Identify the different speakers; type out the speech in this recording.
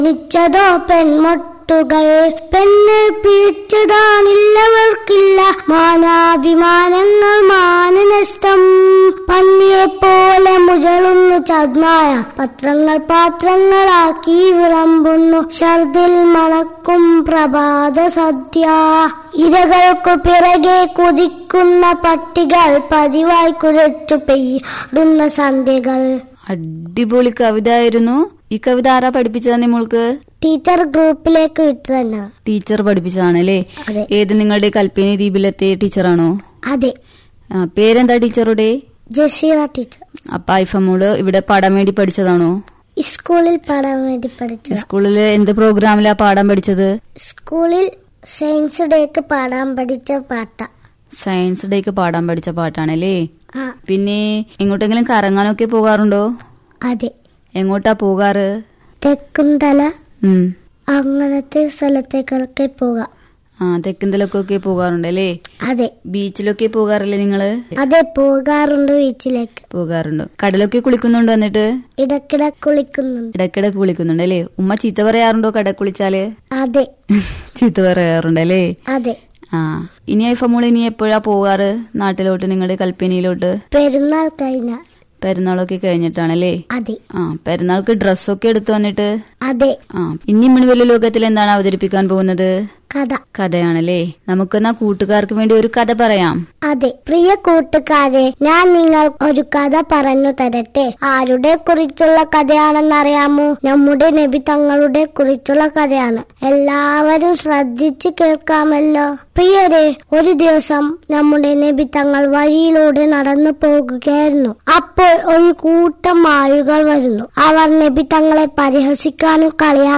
Speaker 1: നിച്ചതോ പെൺമൊട്ടുകൾ പെണ്ണ് പിരിച്ചതാണില്ലവർക്കില്ല മാനാഭിമാനങ്ങൾ മാനനഷ്ടം പന്നിയെ പോലെ മുഴളുന്നു ചദ്മായ പത്രങ്ങൾ പാത്രങ്ങളാക്കി വിളമ്പുന്നു ഛർദിൽ മണക്കും പ്രഭാത സദ്യ ഇരകൾക്കു പിറകെ കുതിക്കുന്ന പട്ടികൾ പതിവായി കുരച്ചു പെയ്യുന്ന സന്ധ്യകൾ
Speaker 2: അടിപൊളി കവിത ആയിരുന്നു ഈ കവിത ആരാ പഠിപ്പിച്ചതാ നിമ്മൾക്ക്
Speaker 1: ടീച്ചർ ഗ്രൂപ്പിലേക്ക് വിട്ടു തന്നെ
Speaker 2: ടീച്ചർ പഠിപ്പിച്ചതാണല്ലേ
Speaker 1: അതെ.
Speaker 2: ഏത് നിങ്ങളുടെ കൽപ്പനി ദ്വീപിലത്തെ ടീച്ചറാണോ
Speaker 1: അതെ
Speaker 2: ആ, പേരെന്താ ടീച്ചറുടെ
Speaker 1: ജസീറ ടീച്ചർ
Speaker 2: അപ്പൊ ഐഫമോള് ഇവിടെ പാടാൻ വേണ്ടി പഠിച്ചതാണോ
Speaker 1: സ്കൂളിൽ പാടാൻ വേണ്ടി പഠിച്ചത്
Speaker 2: സ്കൂളില് എന്ത് പ്രോഗ്രാമിലാ പാടാൻ പഠിച്ചത്
Speaker 1: സ്കൂളിൽ സയൻസ് ഡേക്ക് പാടാൻ പഠിച്ച പാട്ട
Speaker 2: സയൻസ് ഡേക്ക് പാടാൻ പഠിച്ച പാട്ടാണല്ലേ
Speaker 1: ആ
Speaker 2: പിന്നെ എങ്ങോട്ടെങ്കിലും കറങ്ങാനൊക്കെ പോകാറുണ്ടോ
Speaker 1: അതെ
Speaker 2: എങ്ങോട്ടാ പോകാറ്
Speaker 1: തെക്കുംതല
Speaker 2: ഉം
Speaker 1: അങ്ങനത്തെ സ്ഥലത്തേക്കൊക്കെ പോകാം
Speaker 2: ആ തെക്കുന്തലൊക്കെ പോകാറുണ്ടല്ലേ
Speaker 1: അതെ
Speaker 2: ബീച്ചിലൊക്കെ പോകാറില്ലേ നിങ്ങള്
Speaker 1: അതെ പോകാറുണ്ട് ബീച്ചിലേക്ക്
Speaker 2: പോകാറുണ്ടോ കടലൊക്കെ കുളിക്കുന്നുണ്ടോ എന്നിട്ട്
Speaker 1: ഇടക്കിടെ കുളിക്കുന്നുണ്ട്
Speaker 2: ഇടയ്ക്കിടക്ക് കുളിക്കുന്നുണ്ട് അല്ലേ ഉമ്മ ചീത്ത പറയാറുണ്ടോ കട കുളിച്ചാല്
Speaker 1: അതെ
Speaker 2: ചീത്ത പറയാറുണ്ടല്ലേ
Speaker 1: അതെ
Speaker 2: ആ ഇനി ഐഫമോൾ ഇനി എപ്പോഴാ പോകാറ് നാട്ടിലോട്ട് നിങ്ങളുടെ കൽപ്പനിയിലോട്ട്
Speaker 1: പെരുന്നാൾ കഴിഞ്ഞ
Speaker 2: പെരുന്നാളൊക്കെ കഴിഞ്ഞിട്ടാണല്ലേ
Speaker 1: അതെ
Speaker 2: ആ പെരുന്നാൾക്ക് ഡ്രസ്സൊക്കെ എടുത്തു വന്നിട്ട്
Speaker 1: അതെ
Speaker 2: ആ ഇനി മണിവെള്ള ലോകത്തിൽ എന്താണ് അവതരിപ്പിക്കാൻ പോകുന്നത്
Speaker 1: കഥ
Speaker 2: കഥയാണല്ലേ നമുക്കെന്നാ കൂട്ടുകാർക്ക് വേണ്ടി ഒരു കഥ പറയാം
Speaker 1: അതെ പ്രിയ കൂട്ടുകാരെ ഞാൻ നിങ്ങൾ ഒരു കഥ പറഞ്ഞു തരട്ടെ ആരുടെ കുറിച്ചുള്ള കഥയാണെന്നറിയാമോ നമ്മുടെ നബി തങ്ങളുടെ കുറിച്ചുള്ള കഥയാണ് എല്ലാവരും ശ്രദ്ധിച്ച് കേൾക്കാമല്ലോ പ്രിയരെ ഒരു ദിവസം നമ്മുടെ നബി തങ്ങൾ വഴിയിലൂടെ നടന്നു പോകുകയായിരുന്നു അപ്പോൾ ഒരു കൂട്ടം ആളുകൾ വരുന്നു അവർ നബി തങ്ങളെ പരിഹസിക്കാനും കളിയാക്കാനും